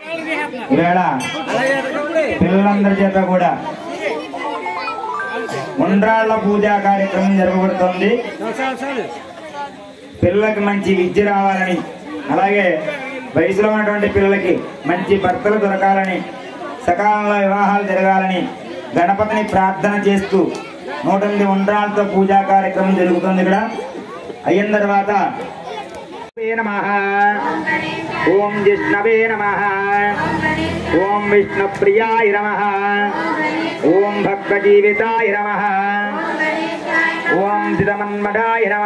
ఈవేళ పిల్లలందరి చేత కూడా ఉండ్రాళ్ల పూజా కార్యక్రమం జరగబడుతోంది పిల్లలకి మంచి విద్య రావాలని అలాగే వయసులో ఉన్నటువంటి పిల్లలకి మంచి భర్తలు దొరకాలని సకాలంలో వివాహాలు జరగాలని గణపతిని ప్రార్థన చేస్తూ నూట ఎనిమిది ఉండ్రాలతో పూజా కార్యక్రమం జరుగుతుంది ఇక్కడ అయిన తర్వాత నమః ఓం జిష్ణవే నమ ఓం విష్ణుప్రియాయ నమ ఓం భక్తజీవితాయ నమ ఓం చిదమన్మడాయ నమ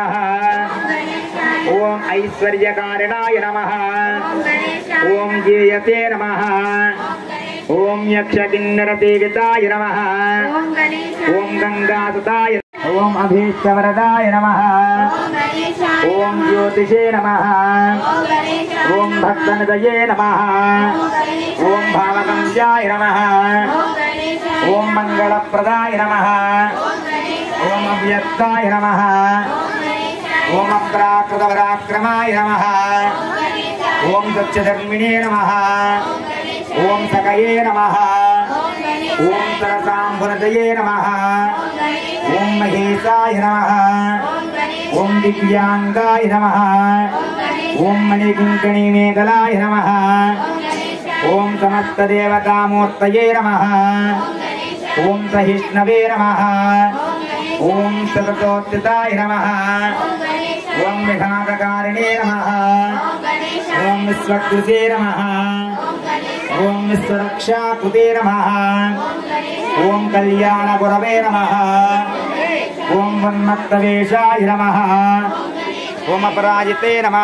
ఓం ఐశ్వర్యకారిణాయ నమ ఓం జీయతే నమ ఓం యక్షకిన్నరదేవితాయ నమ ఓం గంగాసుతాయ ఓం అభీష్టవరదాయ నమ ఓం జ్యోతిషే నమ ఓం భక్తనిదయే నమ ఓం భావగంజాయ నమ ఓం మంగళప్రదాయ నమ ఓం అవ్యక్తాయ నమ ఓం అప్రాకృతవరాక్రమాయ నమ ఓం సత్యధర్మిణే నమ ఓం సకయే నమ ఓం సరసాంబునదయే నమ ఓం మహేశాయ నమ ఓం దివ్యాంగాయ నమ ఓం మణికింకణి మేఘలాయ నమ ఓం సమస్తదేవతామూర్తయే నమ ఓం సహిష్ణవే నమ ఓం సతతోత్థితాయ నమ ఓం విఘాతకారిణే నమ ఓం విశ్వకృతే నమ ఓం విశ్వరక్షాకృతే నమ ఓం కళ్యాణగురవే నమ ఓం వన్మత్తవేషాయ నమ ఓం అపరాజితే నమ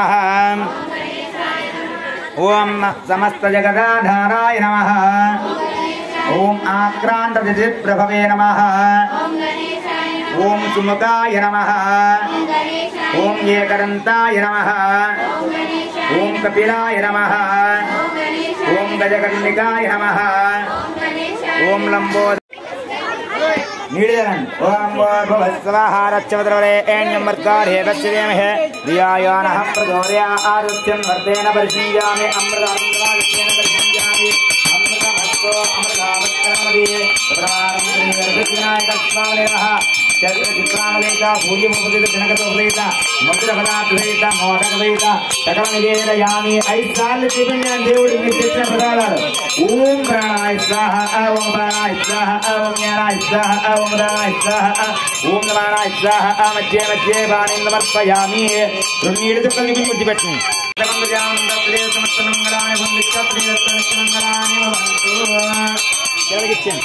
ఓం సమస్త జగదాధారాయ నమ ఓం ఆక్రాంత ప్రభవే నమ ఓం సుముఖాయ నమ ఓం ఏకదంతాయ నమ ఓం కపిలాయ నమ ఓం గజకర్ణికాయ నమ ఓం లంబో నీడిదరన్ ఓం భవస్వహారచ్చవద్రవరే ఏణ్యం వర్గారే వత్స్యదేమహే దియాయానః ప్రచోదయా ఆరుత్యం వర్ధేన పరిశీయామి అమృతామృతావిత్యేన పరిశీయామి అమృతమస్తో అమృతావత్కరమది ప్రమాణం శ్రీవర్ధవినాయక స్వామి నమః చతుర్చిత్రామలేక భూయముపదిత జనకతోపదేత మధురఫలాద్వైత మోదకదైత సకల నివేదయామి ఐదు సార్లు చూపించాను దేవుడికి చేసిన ప్రసాదాలు ఓం ప్రాణాయ స్వాహ ఓం ప్రాణాయ స్వాహ ఓం జ్ఞానాయ స్వాహ ఓం దానాయ స్వాహ ఓం నమానాయ స్వాహ మధ్య మధ్య బాణిం సమర్పయామి రెండు చుక్కలు గుర్తుపెట్టి ఇచ్చాను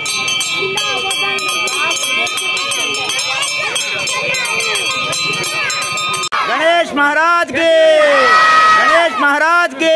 गणेश महाराज के गणेश महाराज के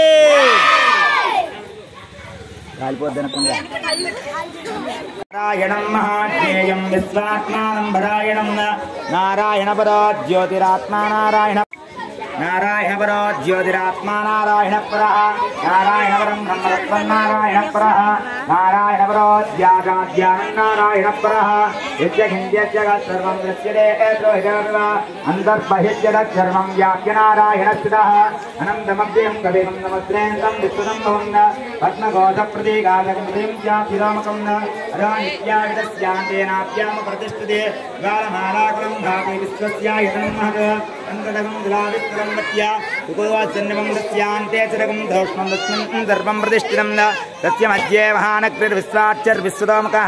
నారాయణం మహాజ్ఞేయం విశ్వాత్మానం పరాయణం నారాయణ పరో జ్యోతిరాత్మా నారాయణ నారాయణ పరో జ్యోతిరాత్మా నారాయణ పర నారాయణ పరం బ్రహ్మరత్వం నారాయణ పర నారాయణ పరో ధ్యానం నారాయణ పర యజ్ఞ సర్వం దృశ్యతే ద్రోహితమివ అంతర్బహిష్యత్ సర్వం వ్యాప్య నారాయణ స్థిత అనంతమవ్యయం కవిం నమస్త్రేంద్రం విశ్వతం భవంద పద్మఘోష ప్రతీకాదకం హృదయం చాపిరామకం అరానిత్యాయుధస్యాంతేనాప్యామ ప్రతిష్ఠితే గాలమాలాకులం ధాతి విశ్వస్యాయతం మహత్ అంతదకం దిలావిస్తరం వత్య ఉపవాసన్నివం దస్యాంతే చిరకం ధౌష్మం దస్మిన్ సర్వం ప్రతిష్ఠితం తస్య మధ్యే మహానగ్నిర్విశ్వాచర్విశ్వతోముఖः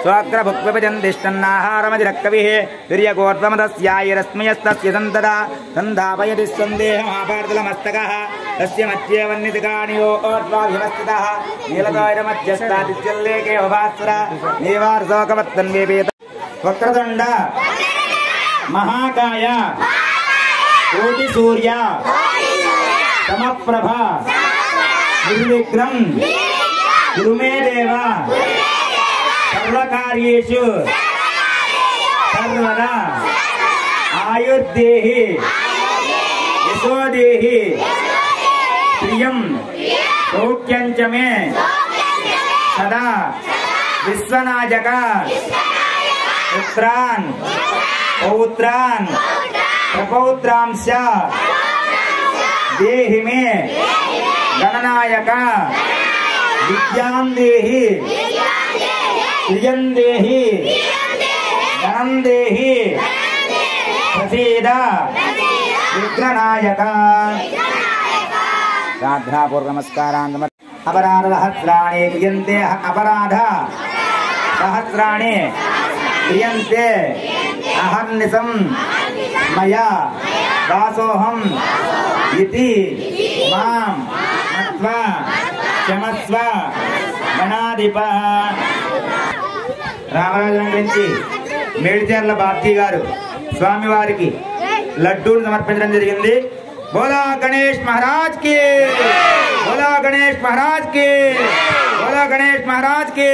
స్వాగ్రభుక్విభజన్తిష్టన్నాహారమధిరక్కవిः తుర్యగోర్వమదస్యాయరస్మయస్తస్య సంతదా సంధాపయతి సందేహమాపార్దలమస్తకः తస్య మధ్యే వన్నితికానియో ఓర్వాభిమస్థితः నీలకాయమధ్యస్థాదిత్యల్లేకే భాస్వర నీవార్శోకవత్తన్వేపేత వక్రతుండ మహాకాయ కోటి సూర్య సమప్రభ నిర్విఘ్నం గురుమే దేవ సర్వకార్యేషు సర్వదా ఆయుర్దేహి యశోదేహి ప్రియం సౌఖ్యం చ మే సదా విశ్వనాజక పుత్రాన్ పౌత్రాన్ ప్రపౌత్రాంశ దేహి మే గణనాయక విద్యాం దేహి ప్రియం దేహి ధనం దేహి ప్రసీద విఘ్ననాయక శ్రాద్ధాపూర్వ నమస్కారాన్ నమ అపరాధ సహస్రాణి క్రియంతే అపరాధ సహస్రాణి క్రియంతే అహర్నిశం మయా దాసోహం ఇతి మాం మత్వా క్షమస్వ గణాధిప రామరాజుల గురించి మేడిచర్ల బాబ్జీ గారు స్వామివారికి లడ్డూలు సమర్పించడం జరిగింది బోలా గణేష్ మహారాజ్ కి బోలా గణేష్ మహారాజ్ కి బోలా గణేష్ మహారాజ్ కి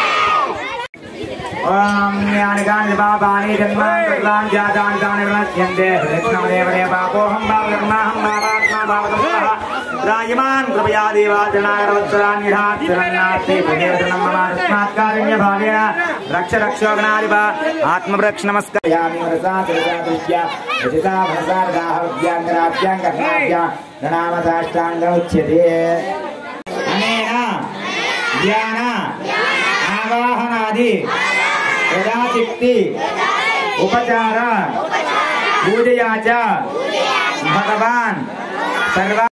ఓం జ్ఞానికాని పాపాని జన్మాన్ సర్వాన్ జాతాని తాని వినశ్యంతే కృష్ణమదేవదేవ పాపోహం పాపకర్మాహం పాపాత్మా పాపకర్మః రాయమాన్ కృపయా దేవాచనాగరవత్సరాన్నిధాత్సరన్నాస్తి ప్రదేవతనం మమ తస్మాత్ కారుణ్య భావేన రక్ష రక్షోగణాధిప ఆత్మవృక్ష నమస్కయామి వరసా శిరసా దృశ్య యశసా భరసార్గాహవ్యాంగరాభ్యాంగర్ణాభ్య ప్రణామ సాష్టాంగముచ్యతే అనేన ధ్యాన ఆవాహనాది యథాశక్తి ఉపచార పూజయా చ భగవాన్ సర్వ